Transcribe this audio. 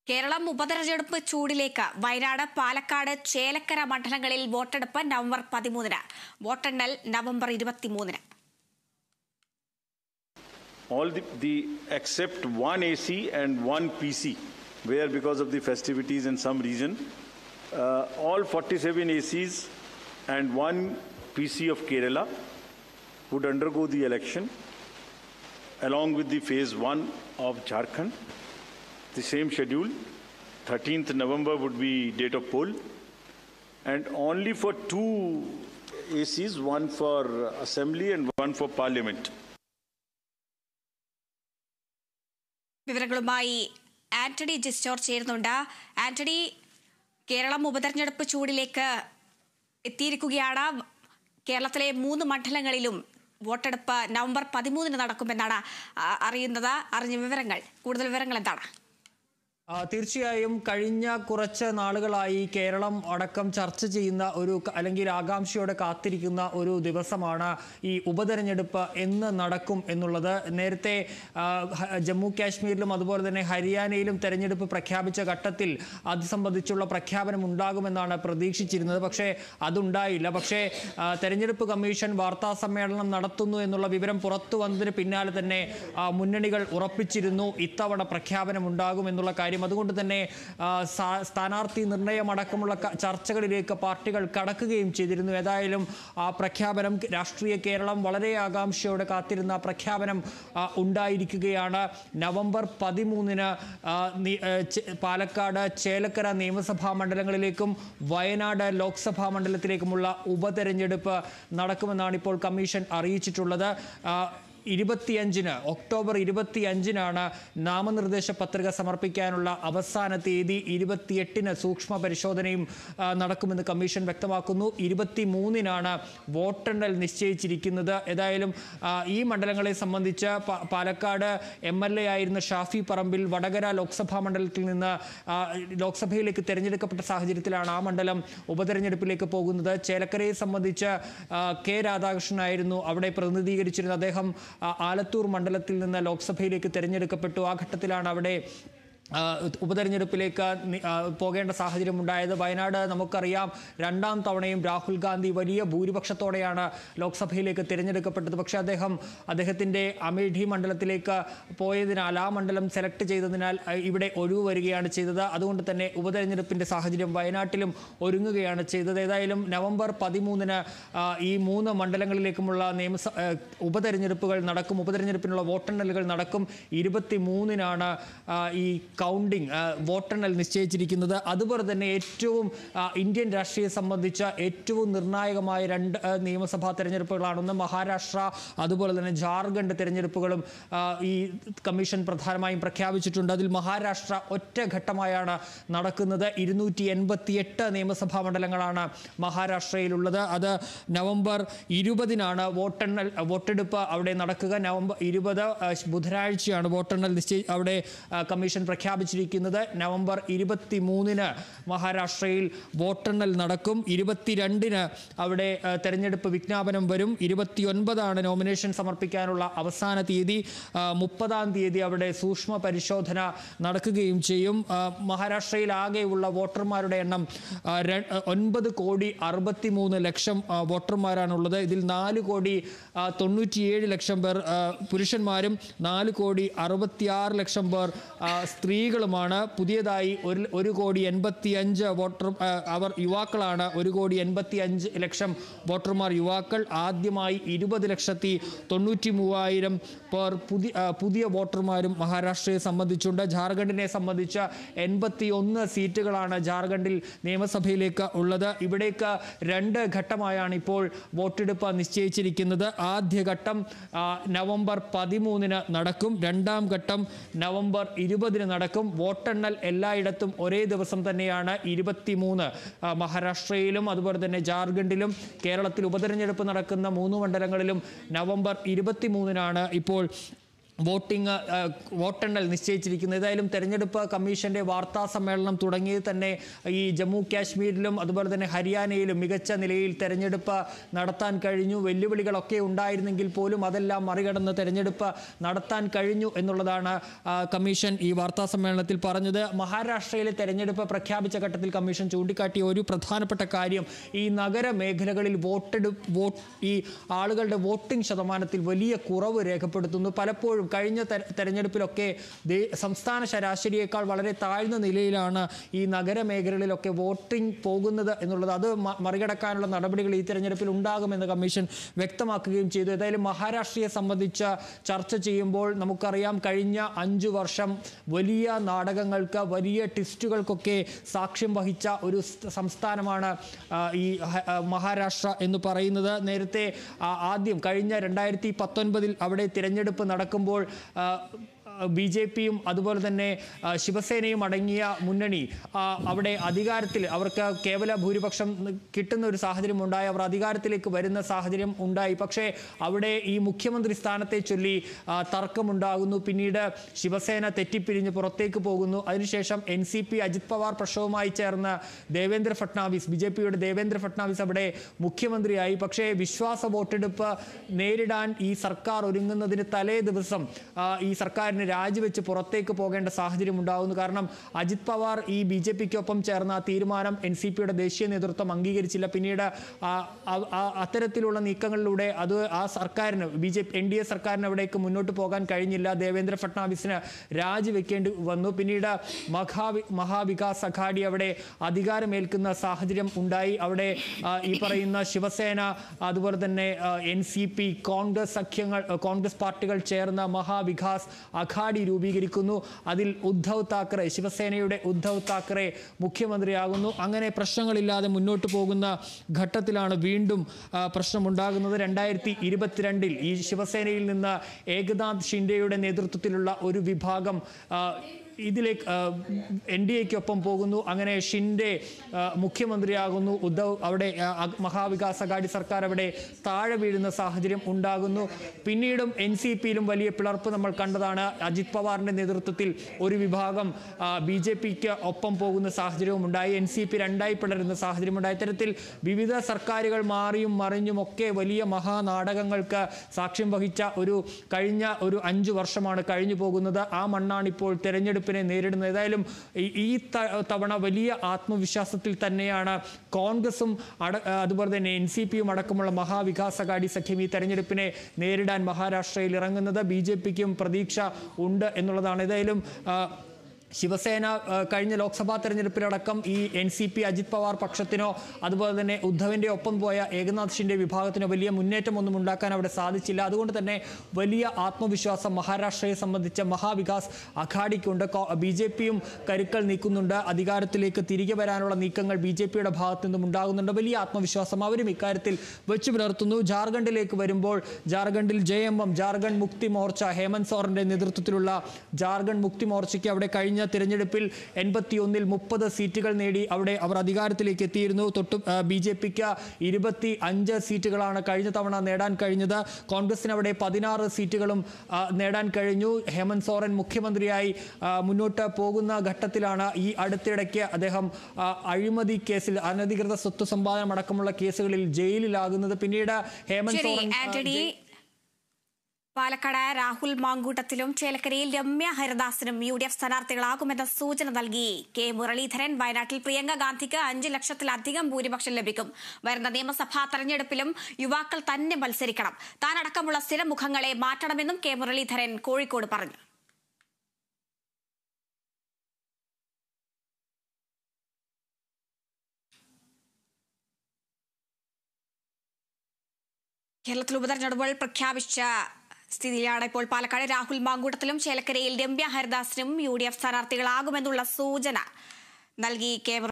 കേരളം ഉപതെരഞ്ഞെടുപ്പ് ചൂടിലേക്ക് വയനാട് പാലക്കാട് ചേലക്കര മണ്ഡലങ്ങളിൽ വോട്ടെടുപ്പ് നവംബർ പതിമൂന്നിന് വോട്ടെണ്ണൽ നവംബർ ഇരുപത്തിമൂന്നിന് all the, the except one AC and one PC, where because of the festivities in some region, uh, all 47 ACs and one PC of Kerala would undergo the election along with the phase one of Jharkhand. The same schedule, 13th November would be date of poll, and only for two ACs, one for assembly and one for parliament. വിവരങ്ങളുമായി ആന്റണി ജിസ്റ്റോർ ചേരുന്നുണ്ട് ആന്റണി കേരളം ഉപതെരഞ്ഞെടുപ്പ് ചൂടിലേക്ക് എത്തിയിരിക്കുകയാണ് കേരളത്തിലെ മൂന്ന് മണ്ഡലങ്ങളിലും വോട്ടെടുപ്പ് November പതിമൂന്നിന് നടക്കുമെന്നാണ് ആ, അറിയുന്നത് അറിഞ്ഞ വിവരങ്ങൾ കൂടുതൽ വിവരങ്ങൾ എന്താണ് ആ, തീർച്ചയായും കഴിഞ്ഞ കുറച്ച് നാളുകളായി കേരളം അടക്കം ചർച്ച ചെയ്യുന്ന ഒരു ക- അല്ലെങ്കിൽ ആകാംക്ഷയോടെ കാത്തിരിക്കുന്ന ഒരു ദിവസമാണ് ഈ ഉപതെരഞ്ഞെടുപ്പ് എന്ന് നടക്കും എന്നുള്ളത് നേരത്തെ ആ, ഹ- ജമ്മു കാശ്മീരിലും അതുപോലെ തന്നെ ഹരിയാനയിലും തെരഞ്ഞെടുപ്പ് പ്രഖ്യാപിച്ച ഘട്ടത്തിൽ അത് സംബന്ധിച്ചുള്ള പ്രഖ്യാപനം ഉണ്ടാകുമെന്നാണ് പ്രതീക്ഷിച്ചിരുന്നത് പക്ഷേ അതുണ്ടായില്ല പക്ഷേ ആ, തെരഞ്ഞെടുപ്പ് കമ്മീഷൻ വാർത്താ സമ്മേളനം നടത്തുന്നു എന്നുള്ള വിവരം പുറത്തു വന്നതിന് പിന്നാലെ തന്നെ ആ, മുന്നണികൾ ഉറപ്പിച്ചിരുന്നു ഇത്തവണ പ്രഖ്യാപനം ഉണ്ടാകും എന്നുള്ള കാര്യം അതുകൊണ്ട് തന്നെ ആ, സ്ഥാ- സ്ഥാനാർത്ഥി നിർണയമടക്കമുള്ള ക- ചർച്ചകളിലേക്ക് പാർട്ടികൾ കടക്കുകയും ചെയ്തിരുന്നു ഏതായാലും ആ പ്രഖ്യാപനം രാഷ്ട്രീയ കേരളം വളരെ ആകാംക്ഷയോടെ കാത്തിരുന്ന ആ പ്രഖ്യാപനം ആ, ഉണ്ടായിരിക്കുകയാണ് നവംബർ പതിമൂന്നിന് ആ, നി- ഏ, ചെ- പാലക്കാട് ചേലക്കര നിയമസഭാ മണ്ഡലങ്ങളിലേക്കും വയനാട് ലോക്സഭാ മണ്ഡലത്തിലേക്കുമുള്ള ഉപതെരഞ്ഞെടുപ്പ് നടക്കുമെന്നാണ് ഇപ്പോൾ കമ്മീഷൻ അറിയിച്ചിട്ടുള്ളത് ആ, ഇരുപത്തിയഞ്ചിന് ഒക്ടോബർ ഇരുപത്തിയഞ്ചിനാണ് നാമനിർദ്ദേശ പത്രിക സമർപ്പിക്കാനുള്ള അവസാന തീയതി ഇരുപത്തിയെട്ടിന് സൂക്ഷ്മ പരിശോധനയും ആ, നടക്കുമെന്ന് കമ്മീഷൻ വ്യക്തമാക്കുന്നു ഇരുപത്തിമൂന്നിനാണ് വോട്ടെണ്ണൽ നിശ്ചയിച്ചിരിക്കുന്നത് ഏതായാലും ആ, ഈ മണ്ഡലങ്ങളെ സംബന്ധിച്ച് പ- പാലക്കാട് എം എൽ എ ആയിരുന്ന ഷാഫി പറമ്പിൽ വടകര ലോക്സഭാ മണ്ഡലത്തിൽ നിന്ന് ആ, ലോക്സഭയിലേക്ക് തിരഞ്ഞെടുക്കപ്പെട്ട സാഹചര്യത്തിലാണ് ആ മണ്ഡലം ഉപതെരഞ്ഞെടുപ്പിലേക്ക് പോകുന്നത് ചേലക്കരയെ സംബന്ധിച്ച് ആ, കെ രാധാകൃഷ്ണനായിരുന്നു അവിടെ പ്രതിനിധീകരിച്ചിരുന്നത് അദ്ദേഹം ആ, ആലത്തൂർ മണ്ഡലത്തിൽ നിന്ന് ലോക്സഭയിലേക്ക് തിരഞ്ഞെടുക്കപ്പെട്ടു ആ ഘട്ടത്തിലാണ് അവിടെ ആ, ഉപതെരഞ്ഞെടുപ്പിലേക്ക് നി- ആ, പോകേണ്ട സാഹചര്യം ഉണ്ടായത് വയനാട് നമുക്കറിയാം രണ്ടാം തവണയും രാഹുൽ ഗാന്ധി വലിയ ഭൂരിപക്ഷത്തോടെയാണ് ലോക്സഭയിലേക്ക് തിരഞ്ഞെടുക്കപ്പെട്ടത് പക്ഷേ അദ്ദേഹം അദ്ദേഹത്തിൻ്റെ അമേഠി മണ്ഡലത്തിലേക്ക് പോയതിനാൽ ആ മണ്ഡലം സെലക്ട് ചെയ്തതിനാൽ ആ, ഇവിടെ ഒഴിവ് വരികയാണ് ചെയ്തത് അതുകൊണ്ട് തന്നെ ഉപതെരഞ്ഞെടുപ്പിൻ്റെ സാഹചര്യം വയനാട്ടിലും ഒരുങ്ങുകയാണ് ചെയ്തത് ഏതായാലും നവംബർ പതിമൂന്നിന് ആ, ഈ മൂന്ന് മണ്ഡലങ്ങളിലേക്കുമുള്ള നിയമസ ആ, ഉപതെരഞ്ഞെടുപ്പുകൾ നടക്കും ഉപതെരഞ്ഞെടുപ്പിനുള്ള വോട്ടെണ്ണലുകൾ നടക്കും ഇരുപത്തി മൂന്നിനാണ് ഈ കൗണ്ടിംഗ് ആ, വോട്ടെണ്ണൽ നിശ്ചയിച്ചിരിക്കുന്നത് അതുപോലെ തന്നെ ഏറ്റവും ആ, ഇന്ത്യൻ രാഷ്ട്രീയം സംബന്ധിച്ച ഏറ്റവും നിർണായകമായ രണ്ട് ആ, നിയമസഭാ തെരഞ്ഞെടുപ്പുകളാണ് ഒന്ന് മഹാരാഷ്ട്ര അതുപോലെ തന്നെ ജാർഖണ്ഡ് തെരഞ്ഞെടുപ്പുകളും ആ, ഈ കമ്മീഷൻ പ്രധാനമായും പ്രഖ്യാപിച്ചിട്ടുണ്ട് അതിൽ മഹാരാഷ്ട്ര ഒറ്റ ഘട്ടമായാണ് നടക്കുന്നത് ഇരുന്നൂറ്റി എൺപത്തി എട്ട് നിയമസഭാ മണ്ഡലങ്ങളാണ് മഹാരാഷ്ട്രയിലുള്ളത് അത് നവംബർ ഇരുപതിനാണ് വോട്ടെണ്ണൽ വോട്ടെടുപ്പ് അവിടെ നടക്കുക നവംബർ ഇരുപത് ആ, ബുധനാഴ്ചയാണ് വോട്ടെണ്ണൽ നിശ്ചയി അവിടെ ആ, കമ്മീഷൻ പ്രഖ്യാപിച്ചിരിക്കുന്നത് നവംബർ ഇരുപത്തി മൂന്നിന് മഹാരാഷ്ട്രയിൽ വോട്ടെണ്ണൽ നടക്കും ഇരുപത്തിരണ്ടിന് അവിടെ ആ, തെരഞ്ഞെടുപ്പ് വിജ്ഞാപനം വരും ഇരുപത്തിയൊൻപതാണ് നോമിനേഷൻ സമർപ്പിക്കാനുള്ള അവസാന തീയതി ആ, മുപ്പതാം തീയതി അവിടെ സൂക്ഷ്മ പരിശോധന നടക്കുകയും ചെയ്യും ആ, മഹാരാഷ്ട്രയിൽ ആകെയുള്ള വോട്ടർമാരുടെ എണ്ണം ആ, ര- ഒൻപത് കോടി അറുപത്തി മൂന്ന് ലക്ഷം ആ, വോട്ടർമാരാണുള്ളത് ഇതിൽ നാല് കോടി ആ, തൊണ്ണൂറ്റിയേഴ് ലക്ഷം പേർ ആ, പുരുഷന്മാരും നാല് കോടി അറുപത്തിയാറ് ലക്ഷം പേർ ആ, സ്ത്രീകളുമാണ് പുതിയതായി ഒരു ഒരു കോടി എൺപത്തി അഞ്ച് വോട്ടർ ആ, അവർ യുവാക്കളാണ് ഒരു കോടി എൺപത്തി അഞ്ച് ലക്ഷം വോട്ടർമാർ യുവാക്കൾ ആദ്യമായി ഇരുപത് ലക്ഷത്തി തൊണ്ണൂറ്റി മൂവായിരം പേർ പുതിയ ആ, പുതിയ വോട്ടർമാരും മഹാരാഷ്ട്രയെ സംബന്ധിച്ചുണ്ട് ജാർഖണ്ഡിനെ സംബന്ധിച്ച് എൺപത്തി ഒന്ന് സീറ്റുകളാണ് ജാർഖണ്ഡിൽ നിയമസഭയിലേക്ക് ഉള്ളത് ഇവിടേക്ക് രണ്ട് ഘട്ടമായാണ് ഇപ്പോൾ വോട്ടെടുപ്പ് നിശ്ചയിച്ചിരിക്കുന്നത് ആദ്യഘട്ടം ആ, നവംബർ പതിമൂന്നിന് നടക്കും രണ്ടാം ഘട്ടം നവംബർ ഇരുപതിന് നടക്കും വോട്ടെണ്ണൽ എല്ലായിടത്തും ഒരേ ദിവസം തന്നെയാണ് ഇരുപത്തിമൂന്ന് ആ, മഹാരാഷ്ട്രയിലും അതുപോലെ തന്നെ ജാർഖണ്ഡിലും കേരളത്തിൽ ഉപതെരഞ്ഞെടുപ്പ് നടക്കുന്ന മൂന്ന് മണ്ഡലങ്ങളിലും നവംബർ ഇരുപത്തിമൂന്നിനാണ് ഇപ്പോൾ വോട്ടിംഗ് ആ, വോട്ടെണ്ണൽ നിശ്ചയിച്ചിരിക്കുന്നത് ഏതായാലും തെരഞ്ഞെടുപ്പ് കമ്മീഷന്റെ വാർത്താ സമ്മേളനം തുടങ്ങിയത് തന്നെ ഈ ജമ്മു കാശ്മീരിലും അതുപോലെ തന്നെ ഹരിയാനയിലും മികച്ച നിലയിൽ തെരഞ്ഞെടുപ്പ് നടത്താൻ കഴിഞ്ഞു വെല്ലുവിളികളൊക്കെ ഉണ്ടായിരുന്നെങ്കിൽ പോലും അതെല്ലാം മറികടന്ന് തെരഞ്ഞെടുപ്പ് നടത്താൻ കഴിഞ്ഞു എന്നുള്ളതാണ് ആ, കമ്മീഷൻ ഈ വാർത്താ സമ്മേളനത്തിൽ പറഞ്ഞത് മഹാരാഷ്ട്രയിലെ തെരഞ്ഞെടുപ്പ് പ്രഖ്യാപിച്ച ഘട്ടത്തിൽ കമ്മീഷൻ ചൂണ്ടിക്കാട്ടിയ ഒരു പ്രധാനപ്പെട്ട കാര്യം ഈ നഗര മേഖലകളിൽ വോട്ടെടു വോട്ട് ഈ ആളുകളുടെ വോട്ടിംഗ് ശതമാനത്തിൽ വലിയ കുറവ് രേഖപ്പെടുത്തുന്നു പലപ്പോഴും കഴിഞ്ഞ തെര- തെരഞ്ഞെടുപ്പിലൊക്കെ ദേ- സംസ്ഥാന ശരാശരിയേക്കാൾ വളരെ താഴ്ന്ന നിലയിലാണ് ഈ നഗര മേഖലകളിലൊക്കെ വോട്ടിംഗ് പോകുന്നത് എന്നുള്ളത് അത് മ- മറികടക്കാനുള്ള നടപടികൾ ഈ തെരഞ്ഞെടുപ്പിൽ ഉണ്ടാകുമെന്ന് കമ്മീഷൻ വ്യക്തമാക്കുകയും ചെയ്തു ഏതായാലും മഹാരാഷ്ട്രയെ സംബന്ധിച്ച് ചർച്ച ചെയ്യുമ്പോൾ നമുക്കറിയാം കഴിഞ്ഞ അഞ്ചു വർഷം വലിയ നാടകങ്ങൾക്ക് വലിയ ട്വിസ്റ്റുകൾക്കൊക്കെ സാക്ഷ്യം വഹിച്ച ഒരു സ് സംസ്ഥാനമാണ് ആ, ഈ ഹ- ആ, മഹാരാഷ്ട്ര എന്ന് പറയുന്നത് നേരത്തെ ആ, ആദ്യം കഴിഞ്ഞ രണ്ടായിരത്തി പത്തൊൻപതിൽ അവിടെ തിരഞ്ഞെടുപ്പ് നടക്കുമ്പോൾ ആ, ബി ജെ പിയും അതുപോലെ തന്നെ ആ, ശിവസേനയും അടങ്ങിയ മുന്നണി ആ, അവിടെ അധികാരത്തിൽ അവർക്ക് കേവല ഭൂരിപക്ഷം കിട്ടുന്ന ഒരു സാഹചര്യം ഉണ്ടായി അവർ അധികാരത്തിലേക്ക് വരുന്ന സാഹചര്യം ഉണ്ടായി പക്ഷേ അവിടെ ഈ മുഖ്യമന്ത്രി സ്ഥാനത്തെ ചൊല്ലി ആ, തർക്കമുണ്ടാകുന്നു പിന്നീട് ശിവസേന തെറ്റിപ്പിരിഞ്ഞ് പുറത്തേക്ക് പോകുന്നു അതിനുശേഷം N C P Ajit Pawar പ്രക്ഷോഭവുമായി ചേർന്ന് ദേവേന്ദ്ര ഫട്നാവിസ് ബി ജെ പിയുടെ ദേവേന്ദ്ര ഫട്നാവിസ് അവിടെ മുഖ്യമന്ത്രിയായി പക്ഷേ വിശ്വാസ വോട്ടെടുപ്പ് നേരിടാൻ ഈ സർക്കാർ ഒരുങ്ങുന്നതിന് തലേ ദിവസം ആ, ഈ സർക്കാരിന് രാജിവെച്ച് പുറത്തേക്ക് പോകേണ്ട സാഹചര്യം ഉണ്ടാകുന്നു കാരണം അജിത് പവാർ ഈ ബി ജെ പിക്കൊപ്പം ചേർന്ന ആ തീരുമാനം എൻ സി പിയുടെ ദേശീയ നേതൃത്വം അംഗീകരിച്ചില്ല പിന്നീട് ആ- ആ- ആ- അത്തരത്തിലുള്ള നീക്കങ്ങളിലൂടെ അത് ആ സർക്കാരിന് B J P N D A സർക്കാരിന് അവിടേക്ക് മുന്നോട്ട് പോകാൻ കഴിഞ്ഞില്ല ദേവേന്ദ്ര ഫട്നാവിസിന് രാജിവെക്കേണ്ടി വന്നു പിന്നീട് മഹാവി മഹാവികാസ് അഘാഡി അവിടെ അധികാരമേൽക്കുന്ന സാഹചര്യം ഉണ്ടായി അവിടെ ആ, ഈ പറയുന്ന ശിവസേന അതുപോലെ തന്നെ എൻ സി പി കോൺഗ്രസ് സഖ്യങ്ങൾ ആ, കോൺഗ്രസ് പാർട്ടികൾ ചേർന്ന മഹാവികാസ് അഘാഡി രൂപീകരിക്കുന്നു അതിൽ ഉദ്ധവ് താക്കറെ ശിവസേനയുടെ ഉദ്ധവ് താക്കറെ മുഖ്യമന്ത്രിയാകുന്നു അങ്ങനെ പ്രശ്നങ്ങളില്ലാതെ മുന്നോട്ട് പോകുന്ന ഘട്ടത്തിലാണ് വീണ്ടും ആ, പ്രശ്നമുണ്ടാകുന്നത് രണ്ടായിരത്തി ഇരുപത്തിരണ്ടിൽ ഈ ശിവസേനയിൽ നിന്ന് ഏകനാഥ് ഷിൻഡെയുടെ നേതൃത്വത്തിലുള്ള ഒരു വിഭാഗം ആ, ഇതിലേക്ക് എൻ ഡി എക്കൊപ്പം പോകുന്നു അങ്ങനെ ഷിൻഡെ ആ, മുഖ്യമന്ത്രിയാകുന്നു ഉദ്ധവ് അവിടെ ആ, അ- മഹാവികാസ് അഘാടി സർക്കാർ അവിടെ താഴെ വീഴുന്ന സാഹചര്യം ഉണ്ടാകുന്നു പിന്നീടും എൻ സി പിയിലും വലിയ പിളർപ്പ് നമ്മൾ കണ്ടതാണ് അജിത് പവാറിന്റെ നേതൃത്വത്തിൽ ഒരു വിഭാഗം ബി ജെ പിക്ക് ഒപ്പം പോകുന്ന സാഹചര്യവും ഉണ്ടായി എൻ സി പി രണ്ടായി പിളരുന്ന സാഹചര്യം ഉണ്ടായി ഇത്തരത്തിൽ വിവിധ സർക്കാരുകൾ മാറിയും മറിഞ്ഞും ഒക്കെ വലിയ മഹാനാടകങ്ങൾക്ക് സാക്ഷ്യം വഹിച്ച ഒരു കഴിഞ്ഞ ഒരു അഞ്ചു വർഷമാണ് കഴിഞ്ഞു പോകുന്നത് ആ മണ്ണാണ് ഇപ്പോൾ തെരഞ്ഞെടുപ്പിനെ നേരിടുന്നത് ഏതായാലും ഈ- ഈ ത- തവണ വലിയ ആത്മവിശ്വാസത്തിൽ തന്നെയാണ് കോൺഗ്രസും അട അതുപോലെ തന്നെ എൻ സി പിയും അടക്കമുള്ള മഹാവികാസ് അഘാടി സഖ്യം ഈ തെരഞ്ഞെടുപ്പിനെ നേരിടാൻ മഹാരാഷ്ട്രയിൽ ഇറങ്ങുന്നത് ബി ജെ പിക്കും പ്രതീക്ഷ ഉണ്ട് എന്നുള്ളതാണ് ഏതായാലും ആ, ശിവസേന ആ, കഴിഞ്ഞ ലോക്സഭാ തെരഞ്ഞെടുപ്പിലടക്കം ഈ N C P Ajit Pawar പക്ഷത്തിനോ അതുപോലെ തന്നെ ഉദ്ധവിന്റെ ഒപ്പം പോയ ഏകനാഥ് ഷിൻഡെ വിഭാഗത്തിനോ വലിയ മുന്നേറ്റമൊന്നും ഉണ്ടാക്കാൻ അവിടെ സാധിച്ചില്ല അതുകൊണ്ട് തന്നെ വലിയ ആത്മവിശ്വാസം മഹാരാഷ്ട്രയെ സംബന്ധിച്ച മഹാവികാസ് അഘാഡിക്കുണ്ട് ബി ജെ പിയും കരുക്കൾ നീക്കുന്നുണ്ട് അധികാരത്തിലേക്ക് തിരികെ വരാനുള്ള നീക്കങ്ങൾ ബി ജെ പിയുടെ ഭാഗത്തു നിന്നും ഉണ്ടാകുന്നുണ്ട് വലിയ ആത്മവിശ്വാസം അവരും ഇക്കാര്യത്തിൽ വെച്ചു പുലർത്തുന്നു ജാർഖണ്ഡിലേക്ക് വരുമ്പോൾ ജാർഖണ്ഡിൽ ജെ എം എം ജാർഖണ്ഡ് മുക്തി മോർച്ച ഹേമന്ത് സോറന്റെ നേതൃത്വത്തിലുള്ള ജാർഖണ്ഡ് മുക്തി മോർച്ചയ്ക്ക് അവിടെ കഴിഞ്ഞ തിരഞ്ഞെടുപ്പിൽ എൺപത്തിയൊന്നിൽ മുപ്പത് സീറ്റുകൾ നേടി അവിടെ അവർ അധികാരത്തിലേക്ക് എത്തിയിരുന്നു തൊട്ട് ബി ജെ പിക്ക് ഇരുപത്തി അഞ്ച് സീറ്റുകളാണ് കഴിഞ്ഞ തവണ നേടാൻ കഴിഞ്ഞത് കോൺഗ്രസിന് അവിടെ പതിനാറ് സീറ്റുകളും ആ, നേടാൻ കഴിഞ്ഞു ഹേമന്ത് സോറൻ മുഖ്യമന്ത്രിയായി ആ, മുന്നോട്ട് പോകുന്ന ഘട്ടത്തിലാണ് ഈ അടുത്തിടയ്ക്ക് അദ്ദേഹം ആ, അഴിമതി കേസിൽ അനധികൃത സ്വത്ത് സമ്പാദനം അടക്കമുള്ള കേസുകളിൽ ജയിലിലാകുന്നത് പിന്നീട് ഹേമന്ത് ശരി സോറൻ ആ, ആന്റണി ജയി- പാലക്കാട് രാഹുൽ മാങ്കൂട്ടത്തിലും ചേലക്കരയിൽ രമ്യ ഹരിദാസിനും യു ഡി എഫ് സ്ഥാനാർത്ഥികളാകുമെന്ന സൂചന നൽകി കെ മുരളീധരൻ വയനാട്ടിൽ പ്രിയങ്ക ഗാന്ധിക്ക് അഞ്ച് ലക്ഷത്തിലധികം ഭൂരിപക്ഷം ലഭിക്കും വരുന്ന നിയമസഭാ തെരഞ്ഞെടുപ്പിലും യുവാക്കൾ തന്നെ മത്സരിക്കണം താനടക്കമുള്ള സ്ഥിരം മുഖങ്ങളെ മാറ്റണമെന്നും കെ മുരളീധരൻ കോഴിക്കോട് പറഞ്ഞു കേരളത്തിൽ ഉപതെരഞ്ഞെടുപ്പുകൾ പ്രഖ്യാപിച്ച സ്ഥിതിയിലാണ് ഇപ്പോൾ പാലക്കാട് രാഹുൽ മാങ്കൂട്ടത്തിലും ചേലക്കരയിൽ രമ്യ ഹരിദാസിനും യു ഡി എഫ് സ്ഥാനാർത്ഥികളാകുമെന്നുള്ള സൂചന നൽകി കെ